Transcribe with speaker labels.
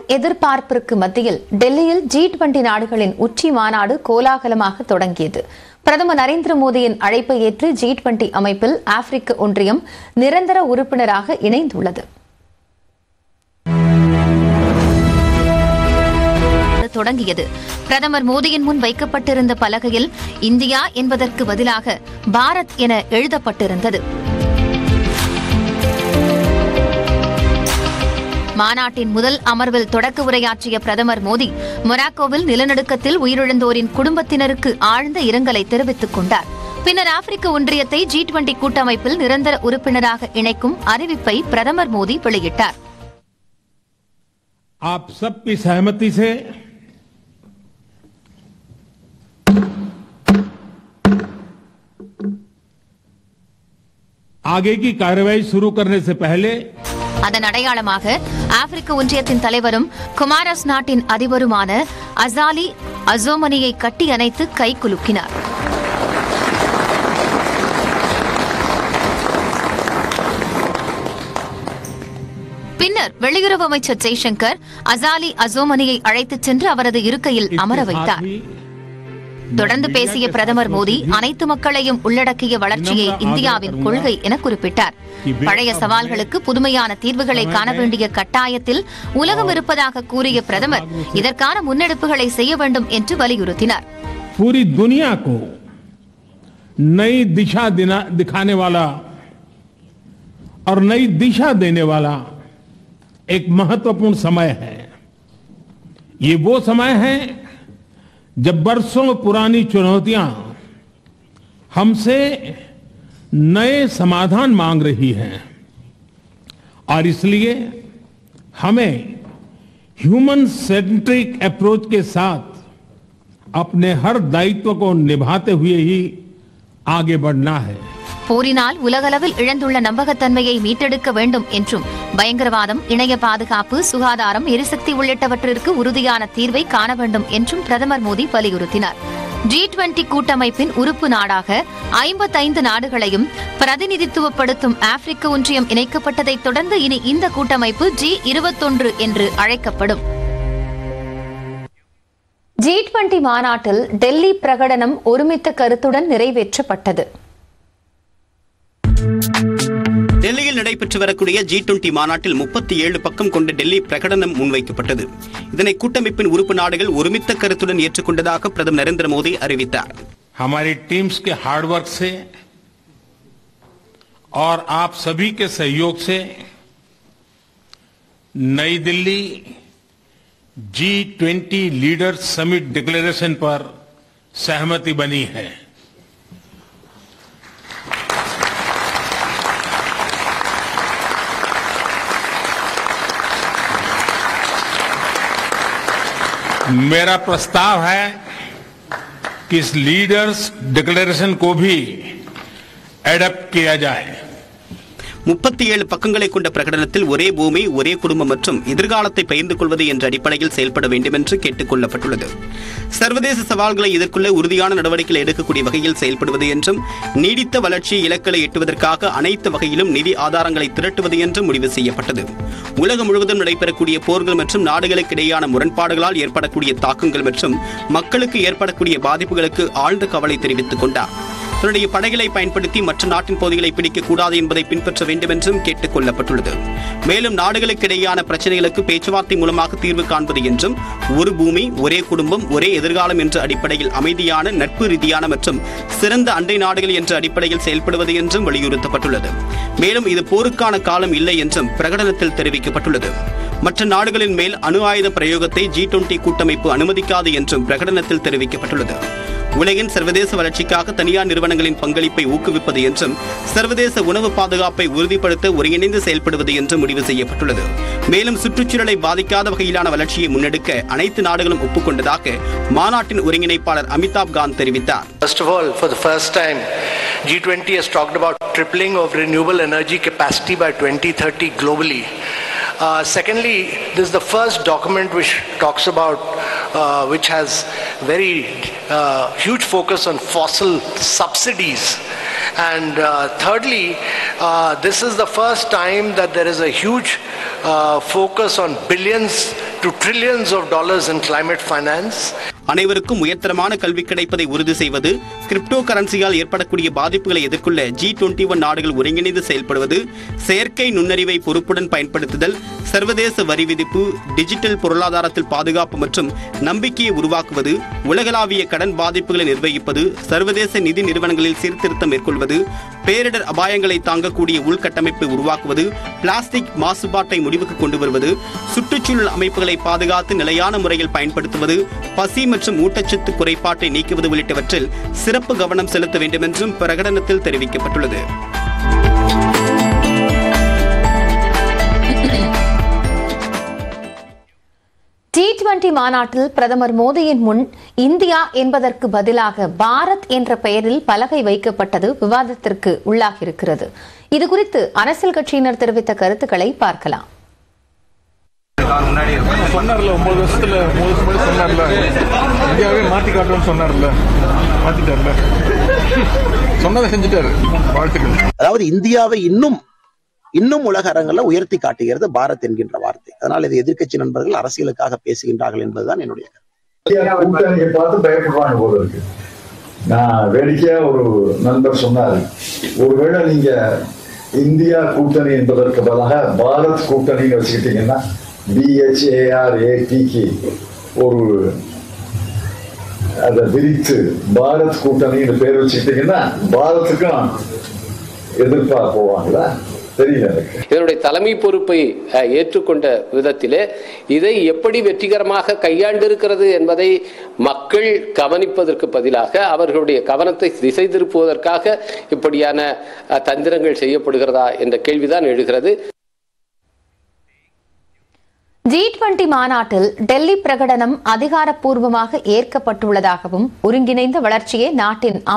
Speaker 1: எதிர்பார்ப்பிற்கு மத்தியில் டெல்லியில் G twenty நாடுகளின் உச்சி மாநாடு கோலாகலமாக தொடங்கியது பிரதமர் நரேந்திர மோடியின் அழைப்பை ஏற்று ஜி டுவெண்டி அமைப்பில் ஆப்பிரிக்க ஒன்றியம் நிரந்தர உறுப்பினராக இணைந்துள்ளது தொடங்கியது பிரதமர் மோடியின் முன் வைக்கப்பட்டிருந்த பலகையில் இந்தியா என்பதற்கு பதிலாக பாரத் என எழுதப்பட்டிருந்தது மாநாட்டின் முதல் அமர்வில் தொடக்க உரையாற்றிய பிரதமர் மோடி மொராக்கோவில் நிலநடுக்கத்தில் உயிரிழந்தோரின் குடும்பத்தினருக்கு ஆழ்ந்த இரங்கலை தெரிவித்துக் கொண்டார் பின்னர் ஆப்பிரிக்க ஒன்றியத்தை ஜி டுவெண்டி கூட்டமைப்பில் நிரந்தர உறுப்பினராக இணைக்கும் அறிவிப்பை பிரதமர் மோடி வெளியிட்டார்
Speaker 2: आप सबकी सहमति से आगे की कार्रवाई शुरू करने से पहले
Speaker 1: அதன் அடையாளமாக ஆப்பிரிக்க ஒன்றியத்தின் தலைவரும் குமாரஸ் நாட்டின் அதிபருமான அசாலி அசோமனியை கட்டி அணைத்து கை குலுக்கினார் பின்னர் வெளியுறவு அமைச்சர் ஜெய்சங்கர் அசாலி அசோமனியை அழைத்துச் சென்று அவரது இருக்கையில் அமர
Speaker 2: इसके साथ
Speaker 1: வைத்தார்
Speaker 2: ही
Speaker 1: தொடர்ந்து பேசிய பிரதமர் மோடி அனைத்து மக்களையும் உள்ளடக்கிய வளர்ச்சியை இந்தியாவின் கொள்கை என குறிப்பிட்டார் பழைய சவால்களுக்கு புதுமையான தீர்வுகளை காண வேண்டிய கட்டாயத்தில் உலகம் இருப்பதாக கூறிய பிரதமர் இதற்கான முன்னெடுப்புகளை செய்ய வேண்டும் என்று வலியுறுத்தினார்
Speaker 2: पूरी दुनिया को नई दिशा दिना, दिखाने वाला और नई दिशा देने वाला एक महत्वपूर्ण समय है ये वो समय है जब बरसों पुरानी चुनौतियां हमसे नए समाधान मांग रही हैं और इसलिए हमें ह्यूमन सेंट्रिक अप्रोच के साथ अपने हर दायित्व को निभाते हुए ही आगे बढ़ना है
Speaker 1: போரினால் உலகளவில் இழந்துள்ள நம்பகத்தன்மையை மீட்டெடுக்க வேண்டும் என்றும் பயங்கரவாதம் இணைய பாதுகாப்பு சுகாதாரம் எரிசக்தி உள்ளிட்டவற்றிற்கு உறுதியான தீர்வை காண வேண்டும் என்றும் பிரதமர் மோடி வலியுறுத்தினார் ஜி டுவெண்டி கூட்டமைப்பின் உறுப்பு நாடாக ஐம்பத்தைந்து நாடுகளையும் பிரதிநிதித்துவப்படுத்தும் ஆப்பிரிக்க ஒன்றியம் இணைக்கப்பட்டதைத் தொடர்ந்து இனி இந்த கூட்டமைப்பு ஜி இருபத்தொன்று என்று அழைக்கப்படும் ஜி டுவெண்டி மாநாட்டில் டெல்லி பிரகடனம் ஒருமித்த கருத்துடன் நிறைவேற்றப்பட்டது
Speaker 3: டெல்லியில் நடைபெற்று வரக்கூடிய ஜி டுவெண்டி மாநாட்டில் முப்பத்தி ஏழு பக்கம் கொண்ட டெல்லி பிரகடனம் முன்வைக்கப்பட்டது இதனை கூட்டமைப்பின் உறுப்பு நாடுகள் ஒருமித்த கருத்துடன் ஏற்றுக்கொண்டதாக பிரதமர் நரேந்திர மோடி அறிவித்தார்
Speaker 2: हमारी टीम्स के हार्डवर्क से और आप सभी के सहयोग से नई Delhi G twenty leaders summit declaration पर सहमति बनी है मेरा प्रस्ताव है कि इस लीडर्स डिक्लेरेशन को भी एडप्ट किया जाए
Speaker 3: முப்பத்தி ஏழு பக்கங்களை கொண்ட பிரகடனத்தில் ஒரே பூமி ஒரே குடும்பம் மற்றும் எதிர்காலத்தை பகிர்ந்து கொள்வது என்ற அடிப்படையில் செயல்பட வேண்டும் என்று கேட்டுக் கொள்ளப்பட்டுள்ளது சர்வதேச சவால்களை எதிர்கொள்ள உறுதியான நடவடிக்கைகளை எடுக்கக்கூடிய வகையில் செயல்படுவது என்றும் நீடித்த வளர்ச்சி இலக்களை எட்டுவதற்காக அனைத்து வகையிலும் நிதி ஆதாரங்களை திரட்டுவது என்றும் முடிவு செய்யப்பட்டது உலகம் முழுவதும் நடைபெறக்கூடிய போர்கள் மற்றும் நாடுகளுக்கு இடையேயான முரண்பாடுகளால் ஏற்படக்கூடிய தாக்கங்கள் மற்றும் மக்களுக்கு ஏற்படக்கூடிய பாதிப்புகளுக்கு ஆழ்ந்த கவலை தெரிவித்துக் கொண்டார் தன்னுடைய படைகளை பயன்படுத்தி மற்ற நாட்டின் பகுதிகளை பிடிக்கக் கூடாது என்பதை பின்பற்ற வேண்டும் என்றும் கேட்டுக் கொள்ளப்பட்டுள்ளது மேலும் நாடுகளுக்கு இடையேயான பிரச்சனைகளுக்கு பேச்சுவார்த்தை மூலமாக தீர்வு காண்பது என்றும் ஒரு பூமி ஒரே குடும்பம் ஒரே எதிர்காலம் என்ற அடிப்படையில் அமைதியான நட்பு ரீதியான மற்றும் சிறந்த அண்டை நாடுகள் என்ற அடிப்படையில் செயல்படுவது என்றும் வலியுறுத்தப்பட்டுள்ளது மேலும் இது போருக்கான காலம் இல்லை என்றும் பிரகடனத்தில் தெரிவிக்கப்பட்டுள்ளது மற்ற நாடுகளின் மேல் அணு ஆயுத பிரயோகத்தை ஜி டுவெண்டி கூட்டமைப்பு அனுமதிக்காது என்றும் பிரகடனத்தில் தெரிவிக்கப்பட்டுள்ளது உலகின் சர்வதேச வளர்ச்சிக்காக தனியார் நிறுவனங்களின் பங்களிப்பை ஊக்குவிப்பது என்றும் சர்வதேச உணவு பாதுகாப்பை உறுதிப்படுத்த ஒருங்கிணைந்து செயல்படுவது என்றும் முடிவு செய்யப்பட்டுள்ளது மேலும் சுற்றுச்சூழலை பாதிக்காத வகையிலான வளர்ச்சியை முன்னெடுக்க அனைத்து நாடுகளும் ஒப்புக்கொண்டதாக மாநாட்டின் ஒருங்கிணைப்பாளர் அமிதாப் காந்த் தெரிவித்தார்
Speaker 4: First of all, for the first time, G20 has talked about tripling of renewable energy capacity by 2030 globally. Uh, secondly, this is the first document which talks about, uh, which has very uh, huge focus on fossil subsidies. And uh, thirdly, uh, this is the first time that there is a huge uh, focus on billions to trillions of dollars in climate finance.
Speaker 3: அனைவருக்கும் உயர்தரமான கல்வி கிடைப்பதை உறுதி செய்வது crypto கரன்சியால் ஏற்படக்கூடிய பாதிப்புகளை எதிர்கொள்ள G twenty one நாடுகள் ஒருங்கிணைந்து செயல்படுவது செயற்கை நுண்ணறிவை பொறுப்புடன் பயன்படுத்துதல் சர்வதேச வரி விதிப்பு டிஜிட்டல் பொருளாதாரத்தில் பாதுகாப்பு மற்றும் நம்பிக்கையை உருவாக்குவது உலகளாவிய கடன் பாதிப்புகளை நிர்வகிப்பது சர்வதேச நிதி நிறுவனங்களில் சீர்திருத்தம் மேற்கொள்வது பேரிடர் அபாயங்களை தாங்கக்கூடிய உள்கட்டமைப்பை உருவாக்குவது பிளாஸ்டிக் மாசுபாட்டை முடிவுக்கு கொண்டு வருவது சுற்றுச்சூழல் அமைப்புகளை பாதுகாத்து நிலையான முறையில் பயன்படுத்துவது பசி மற்றும் ஊட்டச்சத்து குறைபாட்டை நீக்குவது உள்ளிட்டவற்றில் சிறப்பு கவனம் செலுத்த வேண்டும் என்றும் பிரகடனத்தில் தெரிவிக்கப்பட்டுள்ளது
Speaker 1: டி டுவெண்டி மாநாட்டில் பிரதமர் மோடியின் முன் இந்தியா என்பதற்கு பதிலாக பாரத் என்ற பெயரில் பலகை வைக்கப்பட்டது விவாதத்திற்கு உள்ளாகியிருக்கிறது இதுகுறித்து அரசியல் கட்சியினர் தெரிவித்த கருத்துக்களை பார்க்கலாம்
Speaker 5: சொன்னார்ல ஒன்பது வருஷத்துல மூணு வருஷம் முன்னாடி சொன்னார்ல இந்தியாவே மாத்தி காட்டுறோம்னு சொன்னார்ல மாத்திட்டார்ல சொன்னதை செஞ்சுட்டாரு வாழ்த்துக்கள்
Speaker 6: அதாவது இந்தியாவை இன்னும் இன்னும் உலக அரங்கில் உயர்த்தி காட்டுகிறது பாரத் என்கின்ற வார்த்தை அதனால் இது எதிர்க்கட்சி நண்பர்கள் அரசியலுக்காக பேசுகின்றார்கள் என்பதுதான் என்னுடைய கருத்து
Speaker 7: கூட்டணியை பார்த்து பயப்படுவாங்க போல இருக்கு நான் வேடிக்கையா ஒரு நண்பர் சொன்னார் ஒருவேளை நீங்க இந்தியா கூட்டணி என்பதற்கு பதிலாக பாரத் கூட்டணின்னு வச்சுக்கிட்டீங்கன்னா பிஹெச்ஏஆர் ஏடிக்கு ஒரு அதை விரித்து பாரத் கூட்டணின்னு பேர் வச்சுக்கிட்டீங்கன்னா பாரத்துக்கும் எதிர்ப்பா போவாங்களா தெரியல எனக்கு
Speaker 8: இதனுடைய தலைமை பொறுப்பை அஹ், ஏற்றுக்கொண்ட விதத்திலே இதை எப்படி வெற்றிகரமாக கையாண்டிருக்கிறது என்பதை மக்கள் கவனிப்பதற்கு பதிலாக அவர்களுடைய கவனத்தை திசை திருப்புவதற்காக இப்படியான அஹ், தந்திரங்கள் செய்யப்படுகிறதா என்ற கேள்விதான் எழுகிறது
Speaker 1: ஜி டுவெண்டி மாநாட்டில் டெல்லி பிரகடனம் அதிகாரப்பூர்வமாக ஏற்கப்பட்டுள்ளதாகவும் ஒருங்கிணைந்த வளர்ச்சியே நாட்டின்